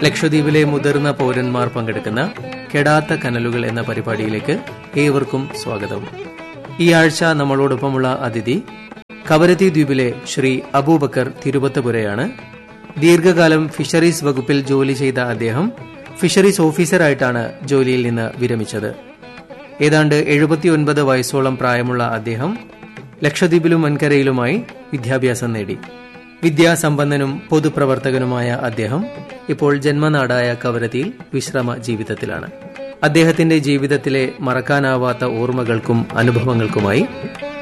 ലക്ഷദ്വീപിലെ മുതിർന്ന പൗരന്മാർ പങ്കെടുക്കുന്ന കെടാത്ത കനലുകൾ എന്ന പരിപാടിയിലേക്ക് ഏവർക്കും സ്വാഗതം ഈ ആഴ്ച നമ്മളോടൊപ്പമുള്ള അതിഥി കവരത്തി ദ്വീപിലെ ശ്രീ അബൂബക്കർ തിരുവത്തപുരയാണ് ദീർഘകാലം ഫിഷറീസ് വകുപ്പിൽ ജോലി ചെയ്ത അദ്ദേഹം ഫിഷറീസ് ഓഫീസറായിട്ടാണ് ജോലിയിൽ നിന്ന് വിരമിച്ചത് ഏതാണ്ട് എഴുപത്തിയൊൻപത് വയസ്സോളം പ്രായമുള്ള അദ്ദേഹം ലക്ഷദ്വീപിലും വൻകരയിലുമായി വിദ്യാഭ്യാസം നേടി വിദ്യാസമ്പന്നനും പൊതുപ്രവർത്തകനുമായ അദ്ദേഹം ഇപ്പോൾ ജന്മനാടായ കവരത്തിയിൽ വിശ്രമ ജീവിതത്തിലാണ് അദ്ദേഹത്തിന്റെ ജീവിതത്തിലെ മറക്കാനാവാത്ത ഓർമ്മകൾക്കും അനുഭവങ്ങൾക്കുമായി